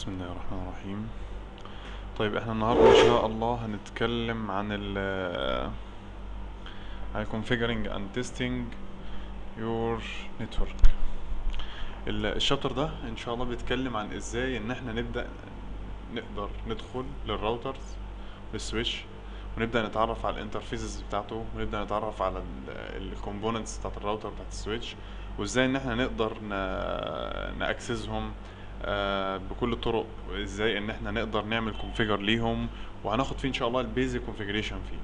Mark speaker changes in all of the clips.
Speaker 1: بسم الله الرحمن الرحيم طيب احنا النهاردة ان شاء الله هنتكلم عن ال عن configuring and testing your network ال- الشابتر ده ان شاء الله بيتكلم عن ازاي ان احنا نبدأ نقدر ندخل للراوترز والسويتش ونبدأ نتعرف على الانترفيسز بتاعته ونبدأ نتعرف على الكومبوننتس بتاعت الراوتر بتاعت السويتش وازاي ان احنا نقدر ناكسسهم آه، بكل الطرق ازاي ان احنا نقدر نعمل كونفيجر ليهم وهناخد فيه ان شاء الله البيزك كونفيجريشن فيه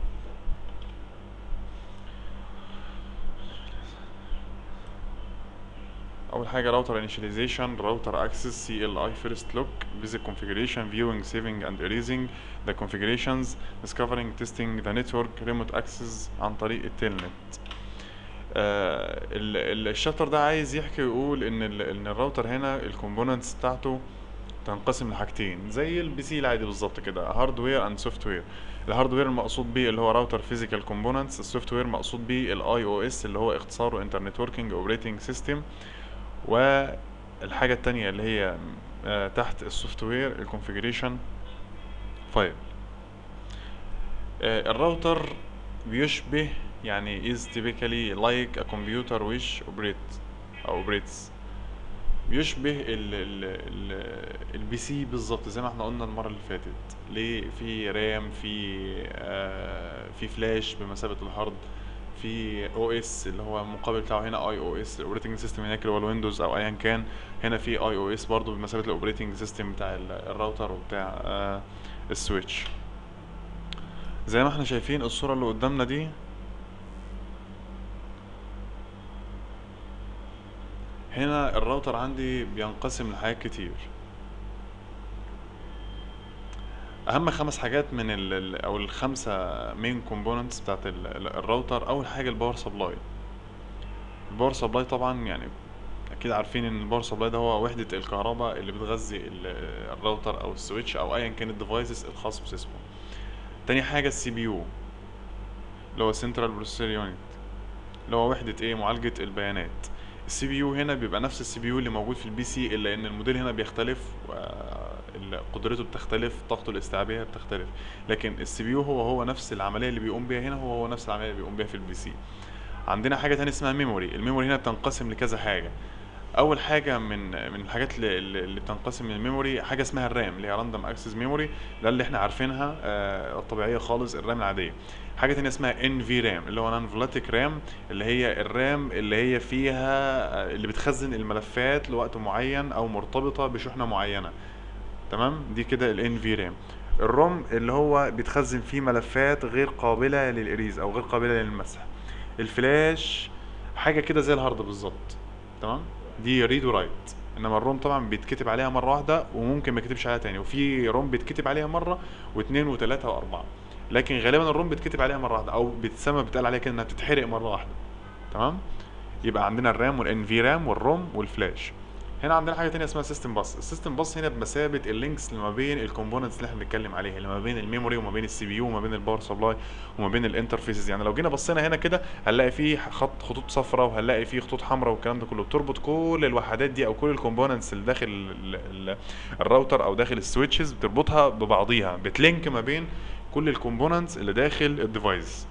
Speaker 1: اول حاجه راوتر انيشاليزيشن راوتر اكسس سي ال اي فيرست لوك بيزك كونفيجريشن فيوينج سيفنج اند erasing ذا configurations discovering testing the network remote access عن طريق التلنت آه، ال- ال- الشابتر ده عايز يحكي ويقول ان ال- ان الراوتر هنا الكومبوننتس بتاعته تنقسم لحاجتين زي البي سي العادي بالظبط كده هاردوير اند سوفت وير الهاردوير المقصود بيه اللي هو راوتر فيزيكال كومبوننتس السوفت وير مقصود بيه الاي او اس اللي هو اختصاره انترنت وركينج اوبريتنج سيستم والحاجه التانية اللي هي آه، تحت السوفت وير الكونفيجريشن فايل آه، الراوتر بيشبه يعني is typically like a computer which operates أو operates بيشبه ال ال ال البي سي بالظبط زي ما احنا قلنا المرة اللي فاتت ليه في رام في آه في فلاش بمثابة الهارد في او اس اللي هو المقابل بتاعه هنا اي او اس الاوبريتنج سيستم هناك اللي هو الويندوز او ايا كان هنا في اي او اس برضه بمثابة الاوبريتنج سيستم بتاع ال- الراوتر وبتاع آه السويتش زي ما احنا شايفين الصورة اللي قدامنا دي هنا الراوتر عندي بينقسم لحاجات كتير اهم خمس حاجات من ال ال- او الخمسه مين كومبوننتس بتاعت ال- ال- الراوتر اول حاجه الباور سبلاي الباور سبلاي طبعا يعني اكيد عارفين ان الباور سبلاي ده هو وحده الكهرباء اللي بتغذي ال- الراوتر او السويتش او ايا كان الديفايسز الخاص بسيسكو تاني حاجه السي بي يو اللي هو سنترال بروسيسور يونت اللي هو وحدة ايه معالجة البيانات السي بي يو هنا بيبقى نفس السي بي يو اللي موجود في البي سي الا ان الموديل هنا بيختلف و- ال- قدرته بتختلف طاقته الاستيعابية بتختلف لكن السي بي يو هو هو نفس العملية اللي بيقوم بيها هنا هو هو نفس العملية اللي بيقوم بيها في البي سي عندنا حاجة تانية اسمها ميموري الميموري هنا بتنقسم لكذا حاجة اول حاجه من من الحاجات اللي, اللي بتنقسم من الميموري حاجه اسمها الرام اللي هي راندوم اكسس ميموري ده اللي احنا عارفينها آه، الطبيعيه خالص الرام العاديه حاجه تانية اسمها ان في رام اللي هو نون فولاتيك رام اللي هي الرام اللي هي فيها آه، اللي بتخزن الملفات لوقت معين او مرتبطه بشحنه معينه تمام دي كده الان في رام الروم اللي هو بيتخزن فيه ملفات غير قابله للاريز او غير قابله للمسح الفلاش حاجه كده زي الهارد بالظبط تمام دي ريد ورايت انما الروم طبعا بيتكتب عليها مره واحده وممكن ما يكتبش عليها تاني وفي روم بيتكتب عليها مره واثنين وثلاثه واربعه لكن غالبا الروم بيتكتب عليها مره واحده او بتسمى بتقال عليها كده انها بتتحرق مره واحده تمام يبقى عندنا الرام والان في رام والروم والفلاش هنا عندنا حاجه تانية اسمها سيستم باص السيستم باص هنا بمثابه اللينكس اللي ما بين الكومبوننتس اللي احنا بنتكلم عليها اللي ما بين الميموري وما بين السي بي يو وما بين الباور سبلاي وما بين الانترفيسز يعني لو جينا بصينا هنا كده هنلاقي فيه خط خطوط صفراء وهنلاقي فيه خطوط حمراء والكلام ده كله بتربط كل الوحدات دي او كل الكومبوننتس اللي داخل ال- ال- الراوتر او داخل السويتشز بتربطها ببعضيها بتلينك ما بين كل الكومبوننتس اللي داخل الديفايس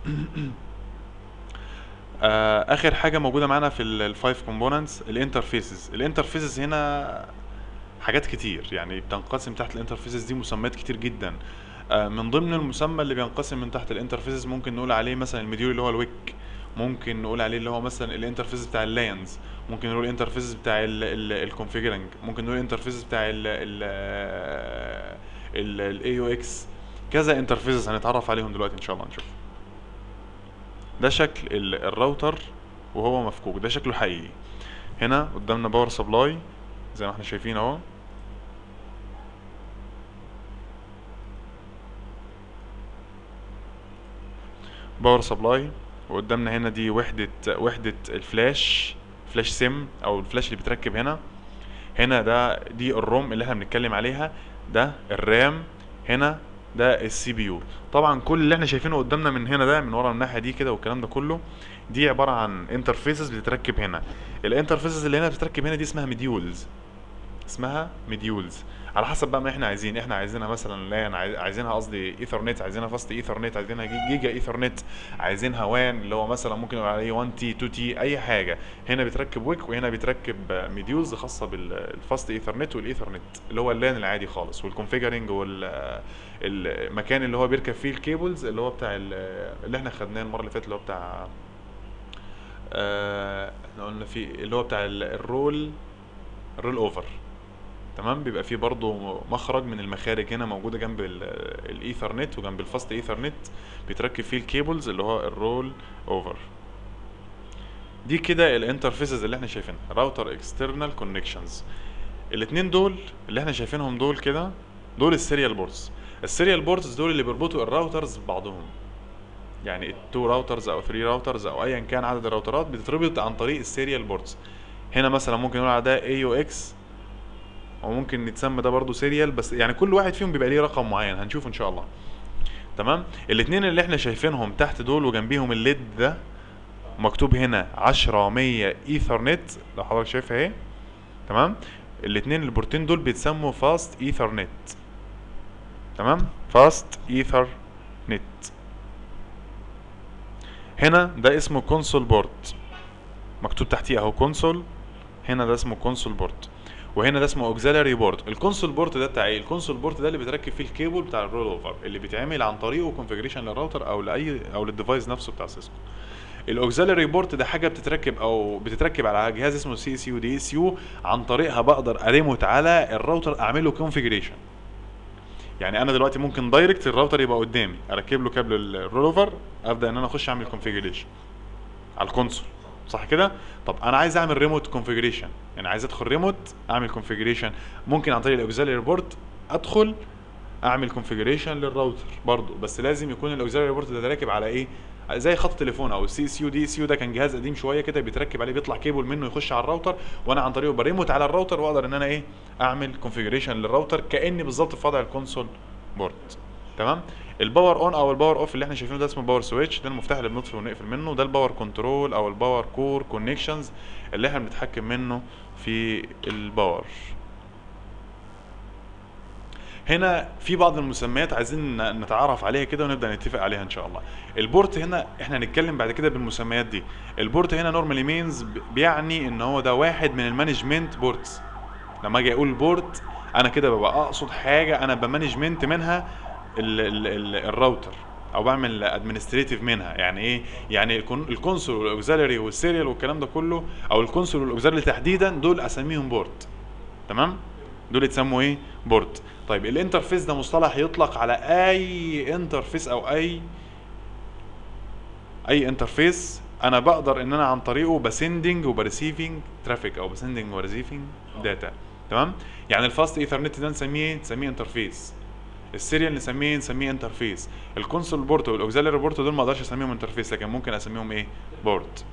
Speaker 1: آه، اخر حاجه موجوده معانا في الفايف كومبوننتس الانترفيسز الانترفيسز هنا حاجات كتير يعني بتنقسم تحت الانترفيسز دي مسميات كتير جدا آه، من ضمن المسمى اللي بينقسم من تحت الانترفيسز ممكن نقول عليه مثلا المديول اللي هو الويك ممكن نقول عليه اللي هو مثلا الانترفيس بتاع اللاينز ممكن نقول الانترفيس بتاع الكونفيجرنج ممكن نقول الانترفيس بتاع الاي يو اكس كذا انترفيسز هنتعرف عليهم دلوقتي ان شاء الله نشوف ده شكل ال- الراوتر وهو مفكوك ده شكله حقيقي هنا قدامنا باور سبلاي زي ما احنا شايفين اهو باور سبلاي وقدامنا هنا دي وحدة وحدة الفلاش فلاش سيم او الفلاش اللي بيتركب هنا هنا ده دي الروم اللي احنا بنتكلم عليها ده الرام هنا ده السي بي يو طبعا كل اللي احنا شايفينه قدامنا من هنا ده من ورا الناحيه دي كده والكلام ده كله دي عباره عن انترفيسز بتتركب هنا الانترفيسز اللي هنا بتتركب هنا دي اسمها مديولز اسمها مديولز على حسب بقى ما احنا عايزين احنا عايزينها مثلا لان عايز- عايزينها قصدي ايثرنت عايزينها فاست ايثرنت عايزينها جي- جيجا ايثرنت عايزينها وان اللي هو مثلا ممكن نقول عليه 1 تي 2 تي اي حاجه هنا بيتركب ويك وهنا بيتركب مديولز خاصه بالفاست ايثرنت والايثرنت اللي هو اللان العادي خالص والكونفيجرنج والمكان اللي هو بيركب فيه الكيبلز اللي هو بتاع ال- اللي احنا خدناه المره اللي فاتت اللي هو بتاع آه، احنا قلنا فيه اللي هو بتاع ال- الرول الرول اوفر تمام بيبقى فيه برضو مخرج من المخارج هنا موجوده جنب ال- الايثرنت وجنب الفاست ايثرنت بيتركب فيه الكيبلز اللي هو الرول اوفر دي كده الانترفيسز اللي احنا شايفينها راوتر اكسترنال كونكشنز الاتنين دول اللي احنا شايفينهم دول كده دول السيريال بورتس السيريال بورتس دول اللي بيربطوا الراوترز ببعضهم يعني التو راوترز او 3 راوترز او ايا كان عدد الراوترات بتتربط عن طريق السيريال بورتس هنا مثلا ممكن نقول على ده اي يو اكس وممكن يتسمى ده برضو سيريال بس يعني كل واحد فيهم بيبقى ليه رقم معين هنشوف ان شاء الله تمام الاتنين اللي احنا شايفينهم تحت دول وجنبيهم الليد ده مكتوب هنا 10 100 ايثرنت لو حضرتك شايفها اهي تمام الاتنين البورتين دول بيتسموا فاست ايثرنت تمام فاست ايثر نت هنا ده اسمه كونسول بورت مكتوب تحتيه اهو كونسول هنا ده اسمه كونسول بورت وهنا ده اسمه اوكسيلاري بورت الكونسول بورت ده بتاع ايه الكونسول بورت ده اللي بيتركب فيه الكيبل بتاع الرول اوفر اللي بيتعمل عن طريقه كونفيجريشن للراوتر او لاي او للديفايس نفسه بتاع سيسكو الاوكسيلاري بورت ده حاجه بتتركب او بتتركب على جهاز اسمه سي اس يو دي اس يو عن طريقها بقدر اريموت على الراوتر اعمل له كونفيجريشن يعني انا دلوقتي ممكن دايركت الراوتر يبقى قدامي اركب له كابل الرول اوفر ابدا ان انا اخش اعمل كونفيجريشن على الكونسول صح كده طب انا عايز اعمل ريموت كونفيجريشن يعني عايز ادخل ريموت اعمل كونفيجريشن ممكن عن طريق الاوكسيلري بورت ادخل اعمل كونفيجريشن للراوتر برضو بس لازم يكون الاوكسيلري بورت ده راكب على ايه زي خط تليفون او السي اس يو دي اس يو ده كان جهاز قديم شويه كده بيتركب عليه بيطلع كيبل منه يخش على الراوتر وانا عن طريقه بريموت على الراوتر واقدر ان انا ايه اعمل كونفيجريشن للراوتر كاني بالظبط في وضع الكونسول بورت تمام الباور اون او الباور اوف اللي احنا شايفينه ده اسمه باور سويتش ده المفتاح اللي بنطفي ونقفل منه ده الباور كنترول او الباور كور كونكشنز اللي احنا بنتحكم منه في الباور هنا في بعض المسميات عايزين ن- نتعرف عليها كده ونبدا نتفق عليها ان شاء الله البورت هنا احنا هنتكلم بعد كده بالمسميات دي البورت هنا نورمالي مينز بيعني ان هو ده واحد من المانجمنت بورتس لما اجي اقول بورت انا كده ببقى اقصد حاجه انا بمانجمنت منها ال ال ال الراوتر او بعمل ادمنستريتيف منها يعني ايه يعني الكون- الكونسول والاوكسيلري والسيريال والكلام ده كله او الكونسول والاوكسيلري تحديدا دول اسميهم بورت تمام دول يتسموا ايه بورت طيب الانترفيس ده مصطلح يطلق على اي انترفيس او اي اي انترفيس انا بقدر ان انا عن طريقه بسندنج وبريسيفنج ترافيك او بسندنج وريسيفنج داتا تمام يعني الفاست ايثرنت ده نسميه إيه؟ نسميه انترفيس السيريال نسميه نسميه انترفيس الكونسول بورت والاوكسيلري بورت دول ما اقدرش اسميهم انترفيس لكن ممكن اسميهم ايه بورت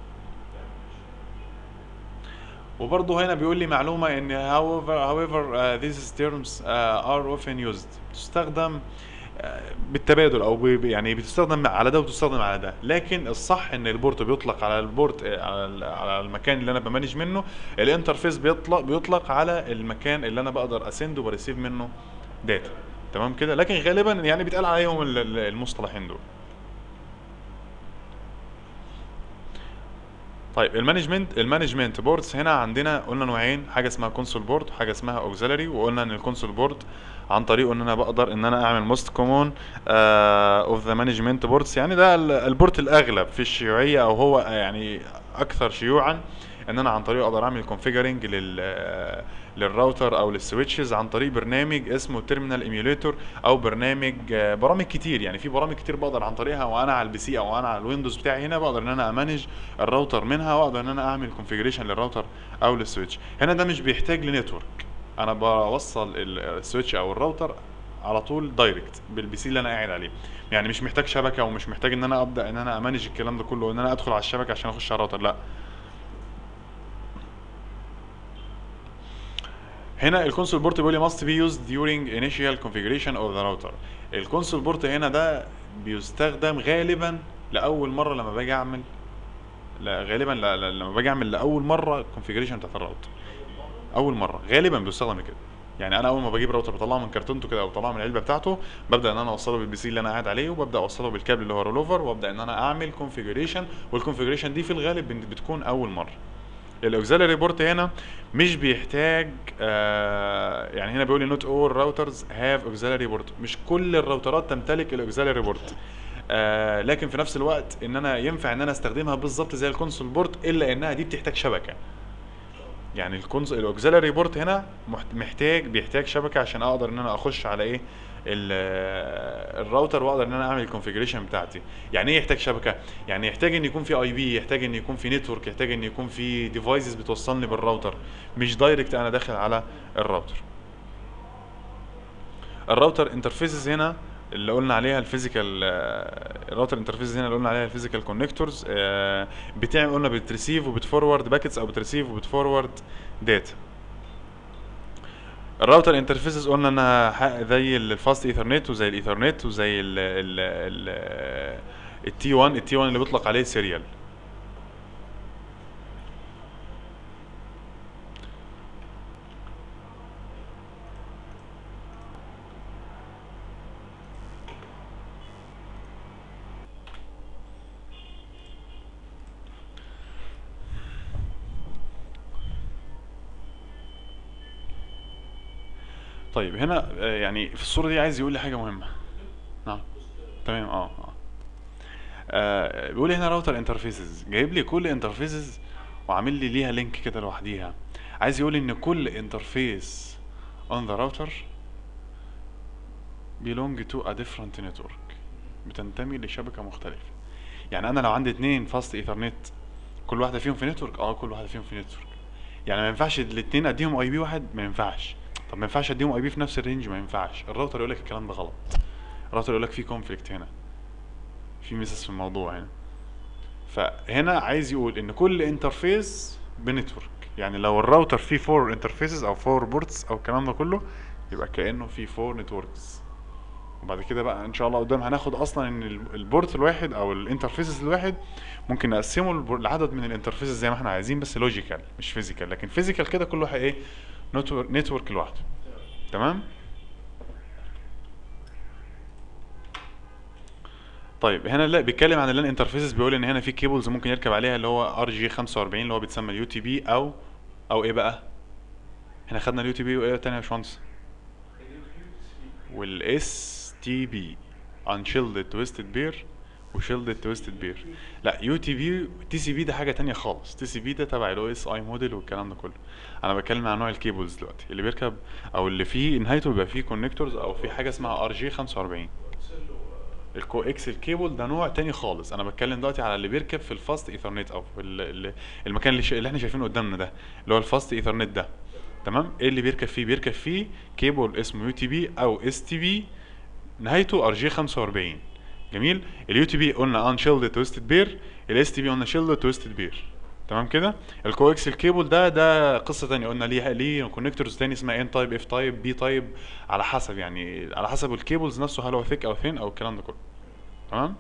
Speaker 1: وبرضه هنا بيقول لي معلومة ان however however uh, these terms uh, are often used تستخدم آه، بالتبادل او ب- يعني بتستخدم على ده وتستخدم على ده لكن الصح ان البورت بيطلق على البورت آه، على ال- على المكان اللي انا بمانج منه الانترفيس بيطلق بيطلق على المكان اللي انا بقدر اسند وبريسيف منه داتا تمام كده لكن غالبا يعني بيتقال عليهم ال- ال- المصطلحين دول طيب المانجمنت المانجمنت بوردز هنا عندنا قلنا نوعين حاجه اسمها كونسول بورد وحاجه اسمها اوكسيلري وقلنا ان الكونسول بورد عن طريقه ان انا بقدر ان انا اعمل موست كومون اوف ذا مانجمنت بوردز يعني ده ال- البورت الاغلب في الشيوعيه او هو يعني اكثر شيوعا ان انا عن طريقه اقدر اعمل كونفيجرنج لل للراوتر او للسويتشز عن طريق برنامج اسمه تيرمينال ايميوليتور او برنامج آه، برامج كتير يعني في برامج كتير بقدر عن طريقها وانا على البي سي او انا على الويندوز بتاعي هنا بقدر ان انا امانج الراوتر منها واقدر ان انا اعمل كونفيجريشن للراوتر او للسويتش هنا ده مش بيحتاج لنتورك انا بوصل ال- السويتش او الراوتر على طول دايركت بالبي سي اللي انا قاعد عليه يعني مش محتاج شبكه ومش محتاج ان انا ابدا ان انا امانج الكلام ده كله وان انا ادخل على الشبكه عشان اخش على الراوتر لا هنا الكونسول بورت بيقول لي must be used during initial configuration of the router الكونسول بورت هنا ده بيستخدم غالبا لاول مره لما باجي اعمل لا غالبا لا لا لما باجي اعمل لاول مره configuration بتاعت الراوتر اول مره غالبا بيستخدم كده يعني انا اول ما بجيب راوتر بطلعه من كرتونته كده او بطلعه من العلبه بتاعته ببدا ان انا اوصله بالبي سي اللي انا قاعد عليه وببدا اوصله بالكابل اللي هو رولوفر وابدا ان انا اعمل كونفيجريشن والكونفيجريشن دي في الغالب بن- بتكون اول مره الاوكسيلري بورت هنا مش بيحتاج آه يعني هنا بيقول لي نوت اول راوترز هاف اوكسيلري بورت مش كل الراوترات تمتلك الاوكسيلري بورت آه لكن في نفس الوقت ان انا ينفع ان انا استخدمها بالظبط زي الكونسول بورت الا انها دي بتحتاج شبكه يعني الكونسول الاوكسيلري بورت هنا محت- محتاج بيحتاج شبكه عشان اقدر ان انا اخش على ايه ال- الراوتر واقدر ان انا اعمل الكونفيجريشن بتاعتي يعني ايه يحتاج شبكه يعني يحتاج ان يكون في اي بي يحتاج ان يكون في نتورك يحتاج ان يكون في ديفايسز بتوصلني بالراوتر مش دايركت انا داخل على الراوتر الراوتر انترفيسز هنا اللي قلنا عليها الفيزيكال الراوتر انترفيسز هنا اللي قلنا عليها الفيزيكال كونكتورز بتعمل قلنا بتريسيف وبتفورورد باكيتس او بتريسيف وبتفورورد داتا الراوتر انترفيسز قلنا انها ح- زي الفاست ايثرنت وزي الايثرنت وزي ال ال التي 1 التي 1 اللي بيطلق عليه سيريال طيب هنا آه، يعني في الصورة دي عايز يقول لي حاجة مهمة نعم تمام اه اه آه، بيقول لي هنا راوتر انترفيسز جايب لي كل انترفيسز وعامل لي ليها لينك كده لوحديها عايز يقول لي ان كل انترفيس on the router belong to a different network بتنتمي لشبكة مختلفة يعني انا لو عندي اتنين فاست ايثرنت كل واحدة فيهم في نتورك اه كل واحدة فيهم في نتورك يعني ما ينفعش الاتنين اديهم اي بي واحد ما ينفعش طب ما ينفعش اديهم اي بي في نفس الرينج ما ينفعش الراوتر يقول لك الكلام ده غلط الراوتر يقول لك في كونفليكت هنا في مسس في الموضوع هنا فهنا عايز يقول ان كل انترفيس بنتورك يعني لو الراوتر فيه فور انترفيسز او فور بورتس او الكلام ده كله يبقى كانه فيه فور نتوركس وبعد كده بقى ان شاء الله قدام هناخد اصلا ان ال- البورت الواحد او الانترفيسز الواحد ممكن نقسمه البور- لعدد من الانترفيسز زي ما احنا عايزين بس لوجيكال مش فيزيكال لكن فيزيكال كده كل واحد ايه نتورك نتورك لوحده تمام طيب هنا لا بيتكلم عن اللان انترفيسز بيقول ان هنا في كيبلز ممكن يركب عليها اللي هو ار جي 45 اللي هو بيتسمى اليو تي بي او او ايه بقى احنا خدنا اليو تي بي وايه تاني يا باشمهندس والاس تي بي انشيلد تويستد بير وشيلد تويستد بير لا يو تي بي تي سي بي ده حاجه تانية خالص تي سي بي ده تبع الاو اس اي موديل والكلام ده كله انا بتكلم عن نوع الكيبلز دلوقتي اللي بيركب او اللي فيه نهايته بيبقى فيه كونكتورز او في حاجه اسمها ار جي 45 الكو اكسل كيبل ده نوع تاني خالص انا بتكلم دلوقتي على اللي بيركب في الفاست ايثرنت او في ال- ال- المكان اللي, ش... اللي احنا شايفينه قدامنا ده اللي هو الفاست ايثرنت ده تمام ايه اللي بيركب فيه بيركب فيه كيبل اسمه يو تي بي او اس تي بي نهايته ار جي 45 جميل اليو تي بي قلنا ان شيلد تويستد بير الاس تي بي قلنا شيلد تويستد بير تمام كده الكو اكسل كيبل ده ده قصه تانية قلنا ليه ليه كونكتورز تاني اسمها ان تايب اف تايب بي تايب على حسب يعني على حسب الكيبلز نفسه هل هو ثيك او ثين او الكلام ده كله تمام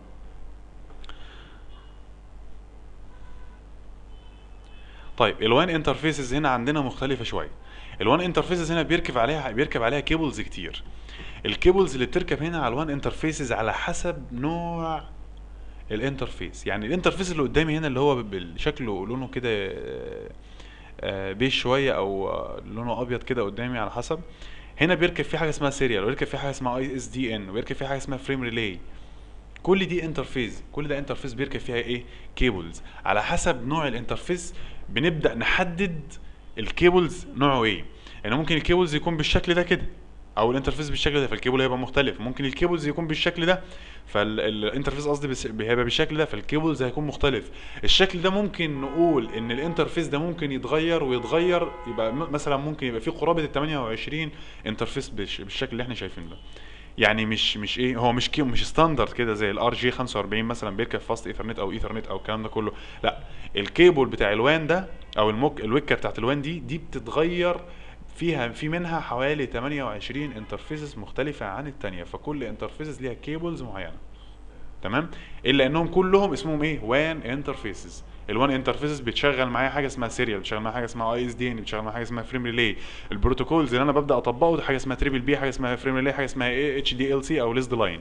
Speaker 1: طيب الوان انترفيسز هنا عندنا مختلفه شويه الوان انترفيسز هنا بيركب عليها بيركب عليها كيبلز كتير الكيبلز اللي بتركب هنا على الوان انترفيسز على حسب نوع الانترفيس يعني الانترفيس اللي قدامي هنا اللي هو شكله لونه كده آه، آه، بيج شويه او آه، لونه ابيض كده قدامي على حسب هنا بيركب فيه حاجه اسمها سيريال ويركب فيه حاجه اسمها اي اس دي ان ويركب فيه حاجه اسمها فريم ريلاي كل دي انترفيس كل ده انترفيس بيركب فيها ايه كيبلز على حسب نوع الانترفيس بنبدا نحدد الكيبلز نوعه ايه يعني ممكن الكيبلز يكون بالشكل ده كده او الانترفيس بالشكل ده فالكيبل هيبقى مختلف ممكن الكيبلز يكون بالشكل ده فالانترفيس قصدي بس- هيبقى بالشكل ده فالكيبلز هيكون مختلف الشكل ده ممكن نقول ان الانترفيس ده ممكن يتغير ويتغير يبقى م- مثلا ممكن يبقى فيه قرابه ال 28 انترفيس بالش- بالشكل اللي احنا شايفينه ده يعني مش مش ايه هو مش كيو مش ستاندرد كده زي الار جي 45 مثلا بيركب فاست ايثرنت او ايثرنت او الكلام ده كله لا الكيبل بتاع الوان ده او الموك الويكه بتاعت الوان دي دي بتتغير فيها في منها حوالي 28 انترفيسز مختلفه عن التانية فكل انترفيسز ليها كيبلز معينه تمام الا انهم كلهم اسمهم ايه وان انترفيسز الوان انترفيسز بتشغل معايا حاجه اسمها سيريال بتشغل معايا حاجه اسمها اي اس دي ان بتشغل معايا حاجه اسمها فريم ريلي البروتوكولز اللي انا ببدا اطبقه ده حاجه اسمها تريبل بي حاجه اسمها فريم ريلي حاجه اسمها ايه اتش دي ال سي او ليست لاين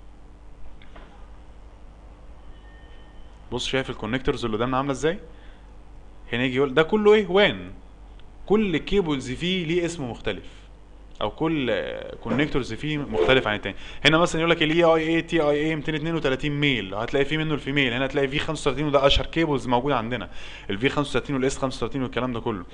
Speaker 1: بص شايف الكونكتورز اللي قدامنا عامله ازاي هنا يجي يقول ده كله ايه وان كل كيبلز فيه ليه اسم مختلف او كل كونكتورز فيه مختلف عن التاني هنا مثلا يقول لك الاي اي اي تي اي اي 232 ميل هتلاقي فيه منه الفيميل هنا هتلاقي في 35 وده اشهر كيبلز موجود عندنا الفي 35 والاس 35 والكلام ده كله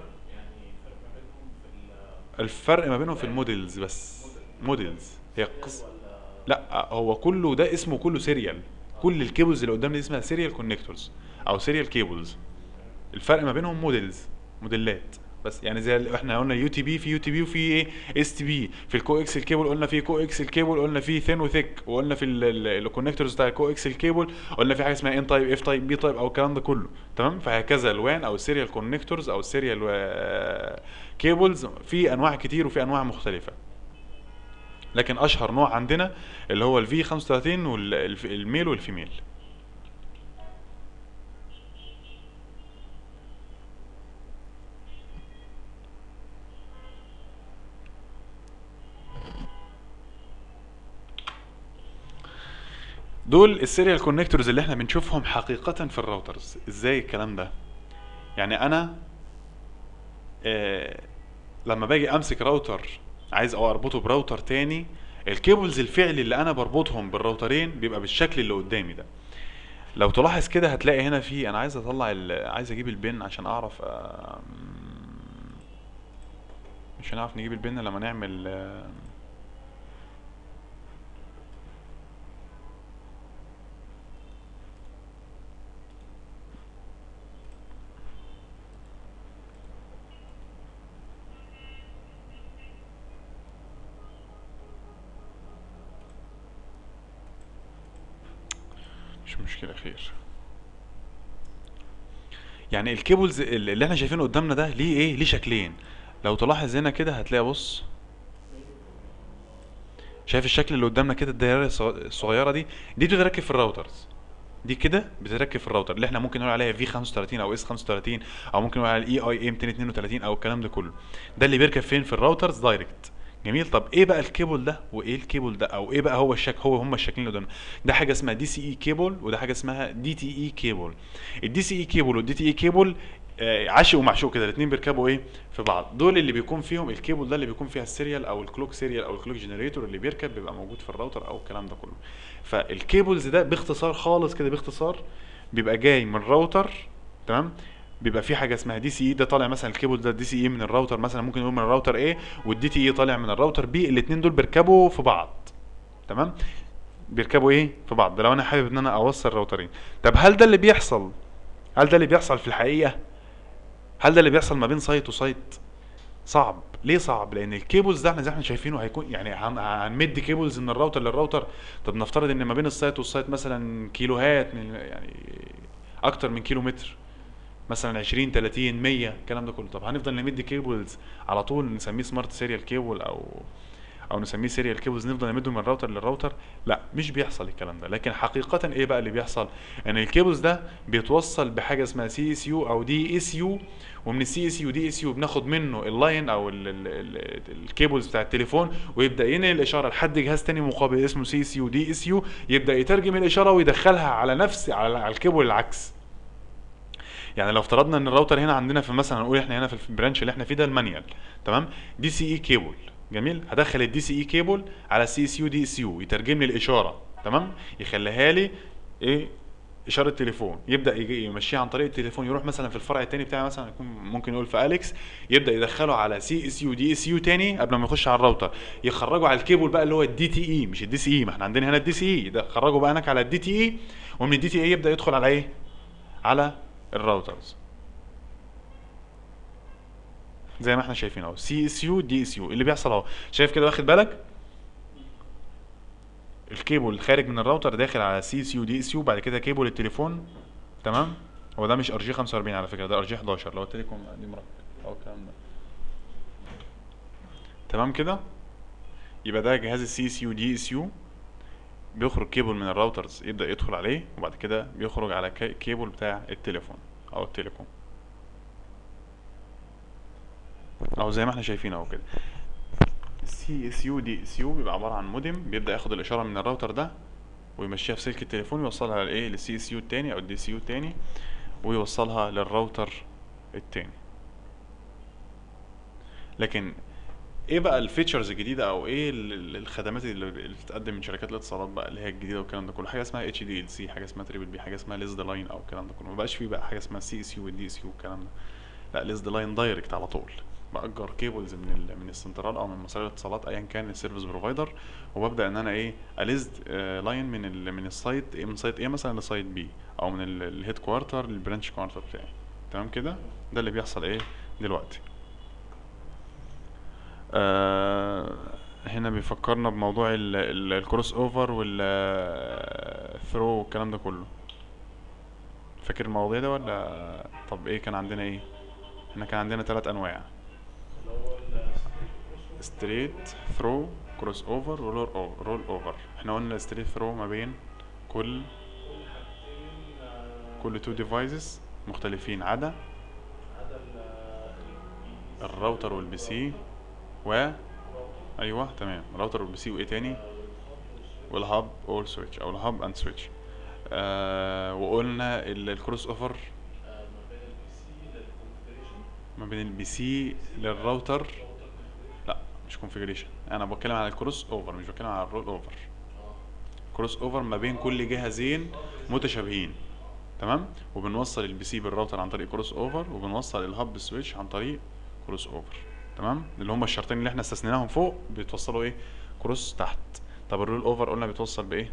Speaker 1: الفرق ما بينهم في الموديلز بس موديلز هي قصه لا هو كله ده اسمه كله سيريال كل الكيبلز اللي قدامنا دي اسمها سيريال كونكتورز او سيريال كيبلز الفرق ما بينهم موديلز موديلات بس يعني زي اللي احنا قلنا يو تي بي في يو تي بي وفي ايه اس تي بي في الكو اكس الكيبل قلنا في كو اكس الكيبل قلنا في ثين وثيك وقلنا في الكونكتورز بتاع الكو اكس الكيبل قلنا في حاجه اسمها ان تايب اف تايب بي تايب او الكلام ده كله تمام فهكذا الوان او السيريال كونكتورز او السيريال كيبلز في انواع كتير وفي انواع مختلفه لكن اشهر نوع عندنا اللي هو الفي 35 والميل والفيميل دول السيريال كونكتورز اللي احنا بنشوفهم حقيقة في الراوترز ازاي الكلام ده يعني انا آه لما باجي امسك راوتر عايز او اربطه براوتر تاني الكيبلز الفعلي اللي انا بربطهم بالراوترين بيبقى بالشكل اللي قدامي ده لو تلاحظ كده هتلاقي هنا في انا عايز اطلع ال- عايز اجيب البن عشان اعرف آه، مش هنعرف نجيب البن لما نعمل آه، مش مشكلة خير يعني الكيبلز اللي احنا شايفينه قدامنا ده ليه ايه ليه شكلين لو تلاحظ هنا كده هتلاقي بص شايف الشكل اللي قدامنا كده الدائره الصغ- الصغيره دي دي بتتركب في الراوترز دي كده بتتركب في الراوتر اللي احنا ممكن نقول عليها في 35 او اس 35 او ممكن نقول عليها الاي اي اي 232 او الكلام ده كله ده اللي بيركب فين في الراوترز دايركت جميل طب ايه بقى الكيبل ده وايه الكيبل ده او ايه بقى هو الشك هو هم الشكلين اللي قدامنا ده حاجه اسمها دي سي اي كيبل وده حاجه اسمها دي تي اي كيبل الدي سي اي كيبل والدي تي اي كيبل آه، عاشق ومعشوق كده الاثنين بيركبوا ايه في بعض دول اللي بيكون فيهم الكيبل ده اللي بيكون فيها السيريال او الكلوك سيريال او الكلوك جنريتور اللي بيركب بيبقى موجود في الراوتر او الكلام ده كله فالكيبلز ده باختصار خالص كده باختصار بيبقى جاي من راوتر تمام بيبقى في حاجه اسمها دي سي اي ده طالع مثلا الكيبل ده دي سي اي من الراوتر مثلا ممكن نقول من الراوتر ايه والدي تي اي طالع من الراوتر بي الاثنين دول بيركبوا في بعض تمام بيركبوا ايه في بعض ده لو انا حابب ان انا اوصل راوترين طب هل ده اللي بيحصل هل ده اللي بيحصل في الحقيقه هل ده اللي بيحصل ما بين سايت وسايت صعب ليه صعب لان الكيبلز ده احنا زي ما احنا شايفينه هيكون يعني هن- هنمد كيبلز من الراوتر للراوتر طب نفترض ان ما بين السايت والسايت مثلا كيلوهات من يعني اكتر من كيلو متر مثلا 20 30 100 الكلام ده كله طب هنفضل نمد كيبلز على طول نسميه سمارت سيريال كيبل او او نسميه سيريال كيبلز نفضل نمده من الراوتر للراوتر لا مش بيحصل الكلام ده لكن حقيقة ايه بقى اللي بيحصل ان الكيبلز ده بيتوصل بحاجة اسمها سي اس يو او دي اس يو ومن السي اس يو دي اس يو بناخد منه اللاين او ال ال ال الكيبلز بتاع التليفون ويبدا ينقل الاشاره لحد جهاز تاني مقابل اسمه سي اس يو دي اس يو يبدا يترجم الاشاره ويدخلها على نفس على, على الكيبل العكس يعني لو افترضنا ان الراوتر هنا عندنا في مثلا نقول احنا هنا في البرانش اللي احنا فيه ده المانيال تمام دي سي اي كيبل جميل هدخل الدي سي اي كيبل على السي اس يو دي اس يو يترجم لي الاشاره تمام يخليها لي ايه اشاره تليفون يبدا يجي يمشيها عن طريق التليفون يروح مثلا في الفرع التاني بتاعي مثلا يكون ممكن نقول في اليكس يبدا يدخله على سي اس يو دي اس يو تاني قبل ما يخش على الراوتر يخرجه على الكيبل بقى اللي هو الدي تي اي مش الدي سي اي ما احنا عندنا هنا الدي سي اي ده خرجه بقى هناك على الدي تي اي ومن الدي تي اي يبدا يدخل على ايه على الراوترز زي ما احنا شايفين اهو سي اس يو دي اس يو اللي بيحصل اهو شايف كده واخد بالك الكيبل خارج من الراوتر داخل على سي اس يو دي اس يو بعد كده كيبل التليفون تمام هو ده مش ار جي 45 على فكره ده ار جي 11 لو قلت لكم دي مركب او الكلام ده تمام كده يبقى ده جهاز السي اس يو دي اس يو بيخرج كيبل من الراوترز يبدأ يدخل عليه وبعد كده بيخرج على كي- كيبل بتاع التليفون او التليكوم او زي ما احنا شايفين اهو كده السي اس يو دي اس يو بيبقى عباره عن مودم بيبدا ياخد الاشاره من الراوتر ده ويمشيها في سلك التليفون ويوصلها لايه للسي اس يو التاني او الدي سي يو التاني ويوصلها للراوتر التاني لكن ايه بقى الفيتشرز الجديده او ايه ال- ال- الخدمات اللي اللي بتتقدم من شركات الاتصالات بقى اللي هي الجديده والكلام ده كله حاجه اسمها اتش دي ال سي حاجه اسمها تريبل بي حاجه اسمها ليز لاين او الكلام ده كله ما بقاش فيه بقى حاجه اسمها سي اس يو والدي اس يو والكلام ده لا ليز لاين دايركت على طول باجر كيبلز من ال من السنترال او من مصادر الاتصالات ايا كان السيرفيس بروفايدر وببدا ان انا ايه اليزد لاين من ال من السايت ايه من سايت ايه مثلا لسايت بي او من الهيد كوارتر للبرانش كوارتر بتاعي تمام كده ده اللي بيحصل ايه دلوقتي آه هنا بيفكرنا بموضوع الكروس اوفر والثرو والكلام ده كله فاكر المواضيع ده ولا طب ايه كان عندنا ايه احنا كان عندنا ثلاث انواع ستريت ثرو كروس اوفر ورول رول اوفر احنا قلنا ستريت ثرو ما بين كل كل تو ديفايسز مختلفين عدا الراوتر والبي سي و ايوه تمام الراوتر والبي سي وايه تاني والهاب اور سويتش او الهاب اند سويتش آه وقلنا ال- الكروس اوفر ما بين البي سي للراوتر لا مش كونفيجريشن انا بتكلم على الكروس اوفر مش بتكلم على الرول اوفر كروس اوفر ما بين كل جهازين متشابهين تمام وبنوصل البي سي بالراوتر عن طريق كروس اوفر وبنوصل الهاب بالسويتش عن طريق كروس اوفر تمام اللي هم الشرطين اللي احنا استثنيناهم فوق بيتوصلوا ايه كروس تحت طب الرول اوفر قلنا بيتوصل بايه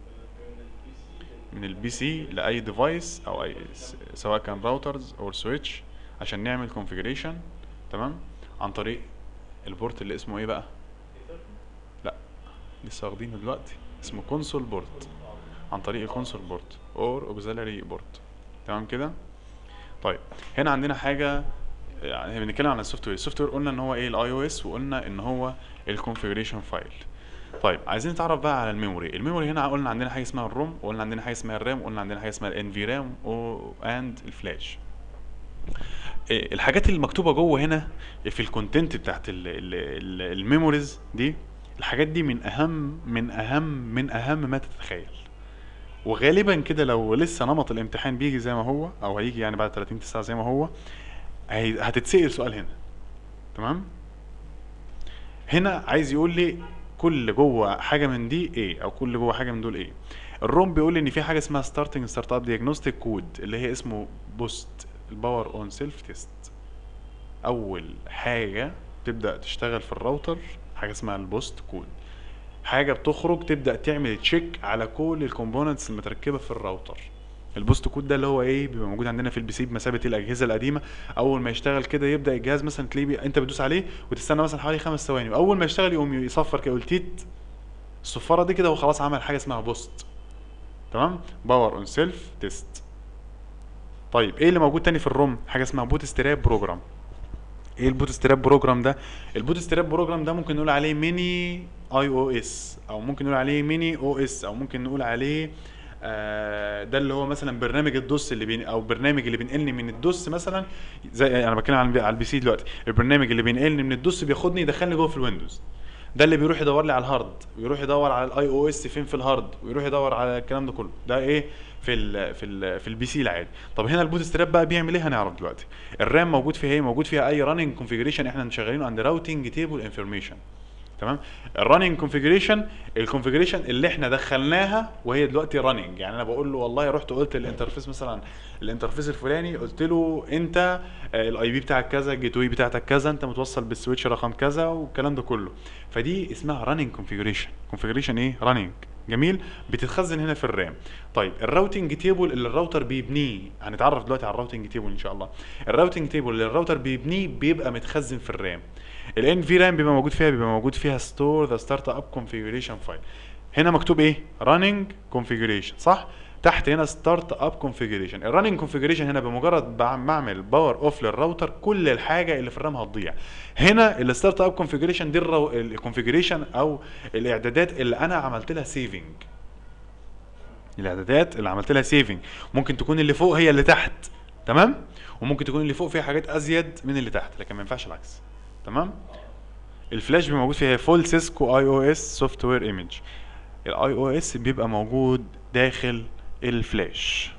Speaker 1: من البي سي لاي ديفايس او اي س- سواء كان راوترز او سويتش عشان نعمل كونفيجريشن تمام عن طريق البورت اللي اسمه ايه بقى لا لسه واخدينه دلوقتي اسمه كونسول بورت عن طريق الكونسول بورت اور اوكسيلاري بورت تمام كده طيب هنا عندنا حاجه يعني بنتكلم عن السوفت وير السوفت وير قلنا ان هو ايه الاي او اس وقلنا ان هو الكونفيجريشن فايل طيب عايزين نتعرف بقى على الميموري الميموري هنا قلنا عندنا حاجه اسمها الروم وقلنا عندنا حاجه اسمها الرام وقلنا عندنا حاجه اسمها الان في رام اند الفلاش إيه، الحاجات اللي مكتوبه جوه هنا في الكونتنت بتاعت ال- ال- ال- الميموريز دي الحاجات دي من اهم من اهم من اهم ما تتخيل وغالبا كده لو لسه نمط الامتحان بيجي زي ما هو او هيجي يعني بعد 30 ساعه زي ما هو هي- هتتسأل سؤال هنا تمام هنا عايز يقول لي كل جوه حاجه من دي ايه او كل جوه حاجه من دول ايه الروم بيقول لي ان في حاجه اسمها ستارتنج ستارت اب ديagnostic كود اللي هي اسمه بوست الباور اون سيلف تيست اول حاجه تبدا تشتغل في الراوتر حاجه اسمها البوست كود حاجه بتخرج تبدا تعمل تشيك على كل الكومبوننتس المتركبه في الراوتر البوست كود ده اللي هو ايه بيبقى موجود عندنا في البي سي بمثابه الاجهزه القديمه اول ما يشتغل كده يبدا الجهاز مثلا تلاقيه بي... انت بتدوس عليه وتستنى مثلا حوالي خمس ثواني واول ما يشتغل يقوم يصفر كده تيت الصفاره دي كده وخلاص عمل حاجه اسمها بوست تمام باور اون سيلف تيست طيب ايه اللي موجود تاني في الروم حاجه اسمها بوت ستراب بروجرام ايه البوت ستراب بروجرام ده البوت ستراب بروجرام ده ممكن نقول عليه ميني اي او اس او ممكن نقول عليه ميني او اس او ممكن نقول عليه آه ده اللي هو مثلا برنامج الدوس اللي بين او برنامج اللي بينقلني من الدوس مثلا زي انا بتكلم عن على البي سي دلوقتي البرنامج اللي بينقلني من الدوس بياخدني يدخلني جوه في الويندوز ده اللي بيروح يدور لي على الهارد ويروح يدور على الاي او اس فين في الهارد ويروح يدور على الكلام ده كله ده ايه في ال في ال في البي سي العادي طب هنا البوت ستراب بقى بيعمل ايه هنعرف دلوقتي الرام موجود فيها ايه موجود فيها اي راننج كونفيجريشن احنا شغالين عند راوتنج تيبل انفورميشن تمام الرننج كونفيجريشن الكونفيجريشن اللي احنا دخلناها وهي دلوقتي رننج يعني انا بقول له والله رحت قلت الانترفيس مثلا الانترفيس الفلاني قلت له انت الاي بي بتاعك كذا الجيت واي بتاعتك كذا انت متوصل بالسويتش رقم كذا والكلام ده كله فدي اسمها رننج كونفيجريشن كونفيجريشن ايه رننج جميل بتتخزن هنا في الرام طيب الراوتنج تيبل اللي الراوتر بيبنيه هنتعرف دلوقتي على الراوتنج تيبل ان شاء الله الراوتنج تيبل اللي الراوتر بيبنيه بيبقى متخزن في الرام الان في رام بيبقى موجود فيها بيبقى موجود فيها ستور ذا ستارت اب كونفيجريشن فايل هنا مكتوب ايه راننج كونفيجريشن صح تحت هنا ستارت اب كونفيجريشن الراننج كونفيجريشن هنا بمجرد بعمل باور اوف للراوتر كل الحاجه اللي في الرام هتضيع هنا الستارت اب كونفيجريشن دي الكونفيجريشن او الاعدادات اللي انا عملت لها سيفنج الاعدادات اللي عملت لها سيفنج ممكن تكون اللي فوق هي اللي تحت تمام وممكن تكون اللي فوق فيها حاجات ازيد من اللي تحت لكن ما ينفعش العكس تمام الفلاش بيبقى موجود فيها فول سيسكو اي او اس سوفت وير ايمج الاي او اس بيبقى موجود داخل الفلاش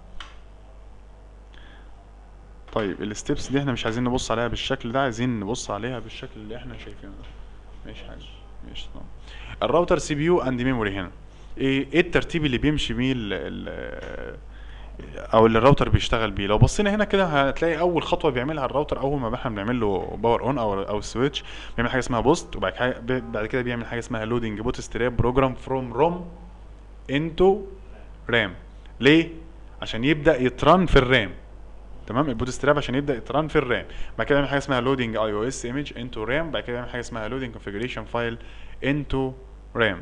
Speaker 1: طيب الستبس دي احنا مش عايزين نبص عليها بالشكل ده عايزين نبص عليها بالشكل اللي احنا شايفينه ده ماشي حاجه ماشي تمام الراوتر سي بي يو اند ميموري هنا ايه ايه الترتيب اللي بيمشي بيه ال ال او اللي الراوتر بيشتغل بيه لو بصينا هنا كده هتلاقي اول خطوه بيعملها الراوتر اول ما احنا بنعمل له باور اون او او سويتش بيعمل حاجه اسمها بوست وبعد كده بعد كده بيعمل حاجه اسمها لودنج بوت ستراب بروجرام فروم روم انتو رام ليه عشان يبدا يترن في الرام تمام البوت ستراب عشان يبدا يترن في الرام بعد كده بيعمل حاجه اسمها لودنج اي او اس ايمج انتو رام بعد كده بيعمل حاجه اسمها لودنج كونفيجريشن فايل انتو رام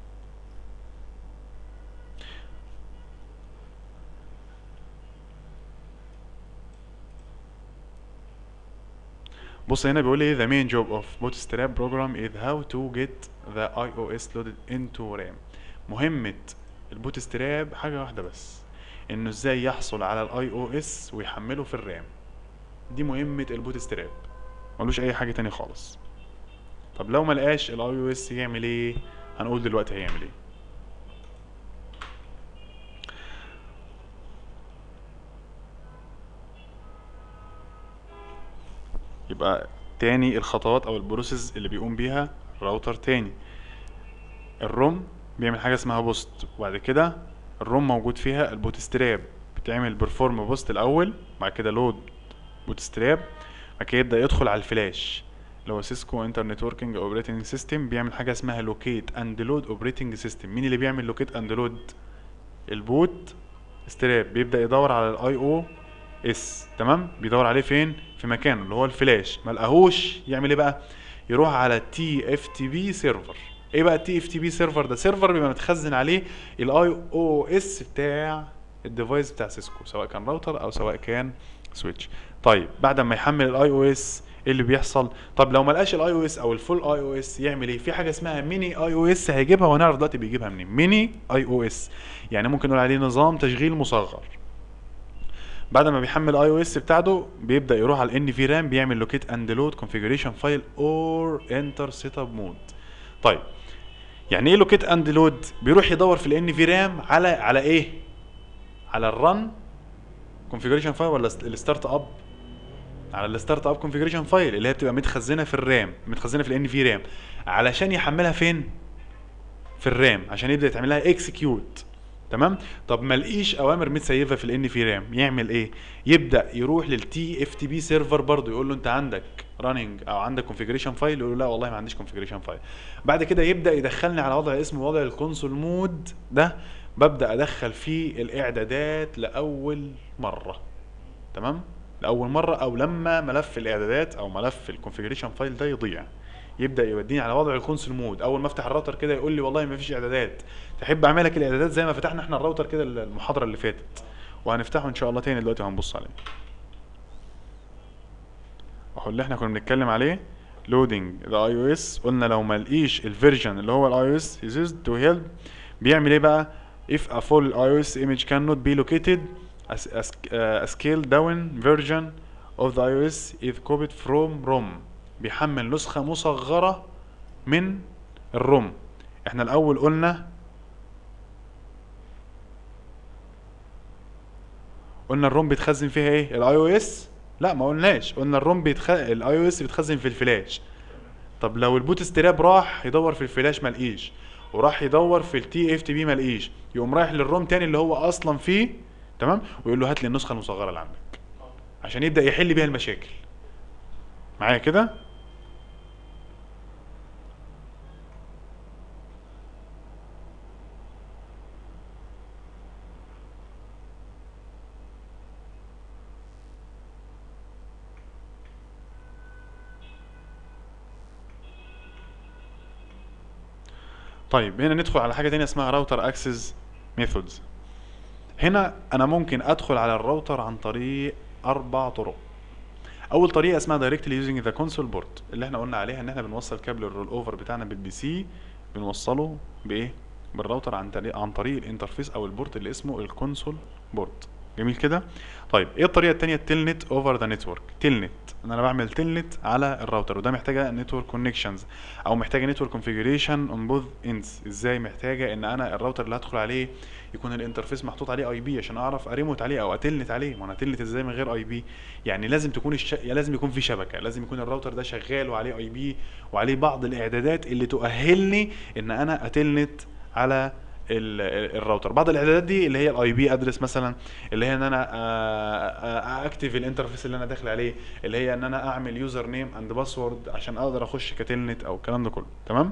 Speaker 1: بص هنا بيقول لي the main job of bootstrap program is how to get the iOS loaded into RAM مهمة البوتستراب حاجة واحدة بس انه ازاي يحصل على الاي او اس ويحمله في الرام دي مهمة البوتستراب ملوش اي حاجة تانية خالص طب لو ملقاش الاي او اس يعمل ايه هنقول دلوقتي هيعمل ايه يبقى تاني الخطوات او البروسيس اللي بيقوم بيها الراوتر تاني الروم بيعمل حاجه اسمها بوست وبعد كده الروم موجود فيها البوتستراب بتعمل بيرفورم بوست الاول بعد كده لود بوتستراب بعد كده يبدا يدخل على الفلاش اللي هو سيسكو انترنت وركينج اوبريتنج سيستم بيعمل حاجه اسمها لوكيت اند لود اوبريتنج سيستم مين اللي بيعمل لوكيت اند لود البوت ستراب بيبدا يدور على الاي او اس تمام بيدور عليه فين في مكانه اللي هو الفلاش ما لقاهوش يعمل ايه بقى يروح على تي اف تي بي سيرفر ايه بقى التي اف تي بي سيرفر ده سيرفر بيبقى متخزن عليه الاي او اس بتاع الديفايس بتاع سيسكو سواء كان راوتر او سواء كان سويتش طيب بعد ما يحمل الاي او اس ايه اللي بيحصل طب لو ما لقاش الاي او اس او الفول اي او اس يعمل ايه في حاجه اسمها ميني اي او اس هيجيبها وهنعرف دلوقتي بيجيبها منين ميني اي او اس يعني ممكن نقول عليه نظام تشغيل مصغر بعد ما بيحمل اي او اس بتاعته بيبدا يروح على الان في رام بيعمل لوكيت اند لود كونفيجريشن فايل اور انتر سيت اب مود طيب يعني ايه لوكيت اند لود بيروح يدور في الان في رام على على ايه على الرن كونفيجريشن فايل ولا الستارت اب على الستارت اب كونفيجريشن فايل اللي هي بتبقى متخزنه في الرام متخزنه في الان في رام علشان يحملها فين في الرام عشان يبدا يتعمل لها اكسكيوت تمام طب ما لقيش اوامر متسيفه في الان في رام يعمل ايه يبدا يروح للتي اف تي بي سيرفر برضه يقول له انت عندك راننج او عندك كونفيجريشن فايل يقول له لا والله ما عنديش كونفيجريشن فايل بعد كده يبدا يدخلني على وضع اسمه وضع الكونسول مود ده ببدا ادخل فيه الاعدادات لاول مره تمام لاول مره او لما ملف الاعدادات او ملف الكونفيجريشن فايل ده يضيع يبدا يوديني على وضع الكونسول مود اول ما افتح الراوتر كده يقول لي والله ما فيش اعدادات تحب اعمل لك الاعدادات زي ما فتحنا احنا الراوتر كده المحاضره اللي فاتت وهنفتحه ان شاء الله تاني دلوقتي وهنبص عليه اهو اللي احنا كنا بنتكلم عليه لودنج ذا اي او اس قلنا لو ما لقيش الفيرجن اللي هو الاي او اس used to help بيعمل ايه بقى if a full iOS image cannot be located a, a, a scale down version of the iOS is copied from ROM بيحمل نسخة مصغرة من الروم احنا الاول قلنا قلنا الروم بيتخزن فيها ايه الاي او اس لا ما قلناش قلنا الروم بيتخ... الاي او اس بيتخزن في الفلاش طب لو البوت ستراب راح يدور في الفلاش ما لقيش وراح يدور في التي اف تي بي ما لقيش يقوم رايح للروم تاني اللي هو اصلا فيه تمام ويقول له هات لي النسخه المصغره اللي عندك عشان يبدا يحل بيها المشاكل معايا كده طيب هنا ندخل على حاجه تانية اسمها راوتر اكسس ميثودز هنا انا ممكن ادخل على الراوتر عن طريق اربع طرق اول طريقه اسمها دايركتلي يوزنج ذا كونسول بورت اللي احنا قلنا عليها ان احنا بنوصل كابل الرول اوفر بتاعنا بالبي سي بنوصله بايه بالراوتر عن طريق عن طريق الانترفيس او البورت اللي اسمه الكونسول بورت جميل كده طيب ايه الطريقه التانية التلنت اوفر ذا نتورك تلنت ان انا بعمل تلنت على الراوتر وده محتاجه نتورك كونكشنز او محتاجه نتورك كونفيجريشن اون بوث اندز ازاي محتاجه ان انا الراوتر اللي هدخل عليه يكون الانترفيس محطوط عليه اي بي عشان اعرف اريموت عليه او اتلنت عليه ما انا اتلنت ازاي من غير اي بي يعني لازم تكون الش... يعني لازم يكون في شبكه لازم يكون الراوتر ده شغال وعليه اي بي وعليه بعض الاعدادات اللي تؤهلني ان انا اتلنت على ال- ال- الراوتر بعض الاعدادات دي اللي هي الاي بي ادرس مثلا اللي هي ان انا اكتف الانترفيس اللي انا داخل عليه اللي هي ان انا اعمل يوزر نيم اند باسورد عشان اقدر اخش كتلنت او الكلام ده كله تمام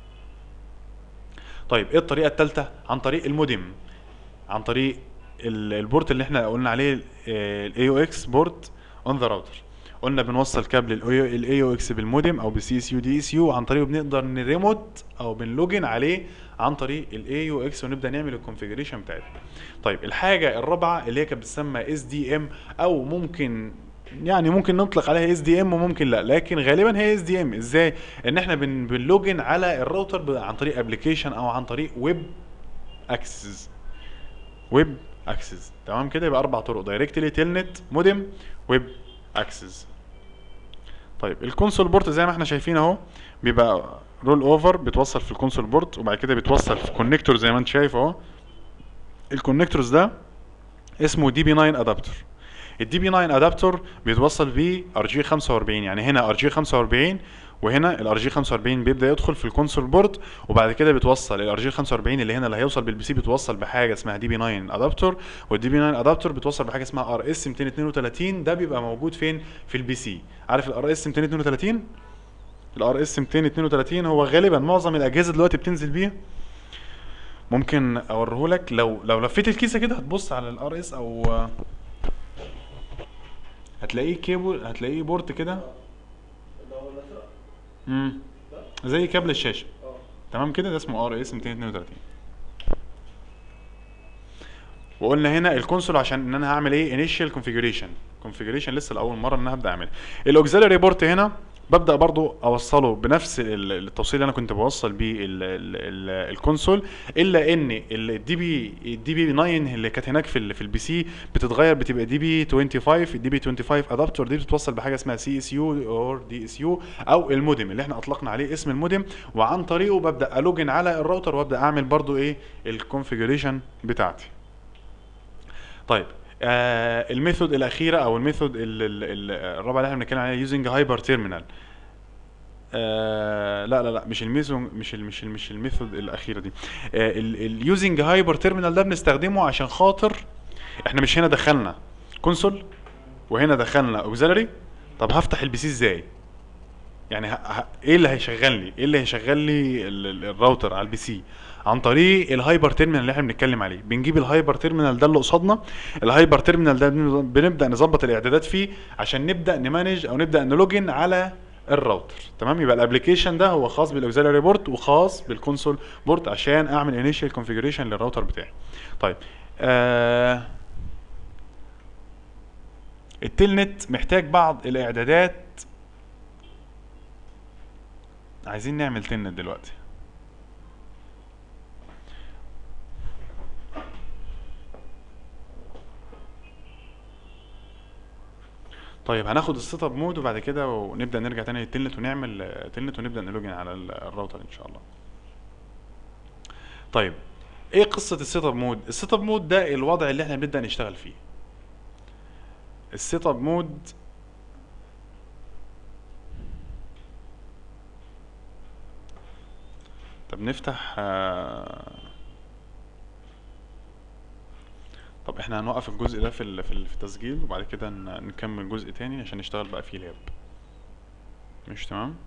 Speaker 1: طيب ايه الطريقه الثالثه عن طريق المودم عن طريق ال- البورت اللي احنا قلنا عليه الاي او اكس بورت اون ذا راوتر قلنا بنوصل كابل الاي او اكس بالمودم او بالسي اس يو دي اس يو عن طريقه بنقدر نريموت او بنلوجن عليه عن طريق الاي او اكس ونبدا نعمل الكونفيجريشن بتاعتنا طيب الحاجه الرابعه اللي هي كانت بتسمى اس دي ام او ممكن يعني ممكن نطلق عليها اس دي ام وممكن لا لكن غالبا هي اس دي ام ازاي ان احنا بن بنلوجن على الراوتر ب- عن طريق ابلكيشن او عن طريق ويب اكسس ويب اكسس تمام كده يبقى اربع طرق دايركتلي تيلنت مودم ويب اكسس طيب الكونسول بورت زي ما احنا شايفين اهو بيبقى رول اوفر بيتوصل في الكونسول بورت وبعد كده بيتوصل في كونكتور زي ما انت شايف اهو الكونكتورز ده اسمه دي بي 9 ادابتر الدي بي 9 ادابتر بيتوصل بيه ار جي 45 يعني هنا ار جي 45 وهنا الار جي 45 بيبدا يدخل في الكونسول بورد وبعد كده بيتوصل الار جي 45 اللي هنا اللي هيوصل بالبي سي بيتوصل بحاجه اسمها دي بي 9 ادابتر والدي بي 9 ادابتر بيتوصل بحاجه اسمها ار اس 232 ده بيبقى موجود فين في البي سي عارف الار اس 232 الار اس 232 هو غالبا معظم الاجهزه دلوقتي بتنزل بيه ممكن اوريهولك لو لو لفيت الكيسه كده هتبص على الار اس او هتلاقيه كيبل هتلاقيه بورت كده
Speaker 2: اللي هو الازرق
Speaker 1: امم
Speaker 2: ده
Speaker 1: زي كابل الشاشه
Speaker 2: اه
Speaker 1: تمام كده ده اسمه ار اس 232 وقلنا هنا الكونسول عشان ان انا هعمل ايه انيشال كونفيجريشن كونفيجريشن لسه لاول مره ان انا هبدا اعمل الاوكسيلري بورت هنا ببدا برضو اوصله بنفس ال- التوصيل اللي انا كنت بوصل بيه ال- ال- ال- الكونسول الا ان الدي بي الدي بي 9 اللي كانت هناك في ال- في البي سي بتتغير بتبقى دي بي 25 الدي بي 25 ادابتور دي بتتوصل بحاجه اسمها سي اس يو اور دي اس يو او المودم اللي احنا اطلقنا عليه اسم المودم وعن طريقه ببدا الوجن على الراوتر وابدا اعمل برضو ايه الكونفيجريشن بتاعتي طيب آه الميثود الاخيره او الميثود ال- ال- ال- الرابعه اللي احنا بنتكلم عليها يوزنج هايبر تيرمينال آه لا لا لا مش الميثود مش ال مش ال مش الميثود الاخيره دي آه اليوزنج هايبر تيرمينال ده بنستخدمه عشان خاطر احنا مش هنا دخلنا كونسول وهنا دخلنا اوكسيلري طب هفتح البي سي ازاي يعني ه... ه... ايه اللي هيشغلني ايه اللي هيشغل لي ال... ال- الراوتر على البي سي عن طريق الهايبر تيرمينال اللي احنا بنتكلم عليه بنجيب الهايبر تيرمينال ده اللي قصادنا الهايبر تيرمينال ده بن- بنبدا نظبط الاعدادات فيه عشان نبدا نمانج او نبدا نلوجن على الراوتر تمام يبقى الابلكيشن ده هو خاص بالاوكسيلري بورت وخاص بالكونسول بورت عشان اعمل انيشال كونفيجريشن للراوتر بتاعي طيب آه التلنت محتاج بعض الاعدادات عايزين نعمل تلنت دلوقتي طيب هناخد السيت اب مود وبعد كده ونبدا نرجع تاني للتلنت ونعمل آه، تلنت ونبدا نلوجن على ال- الراوتر ان شاء الله طيب ايه قصه السيت اب مود السيت اب مود ده الوضع اللي احنا بنبدا نشتغل فيه السيت اب مود طب نفتح آه، طب احنا هنوقف الجزء ده في ال- في ال- في التسجيل وبعد كده ن- نكمل جزء تاني عشان نشتغل بقى فيه لاب مش تمام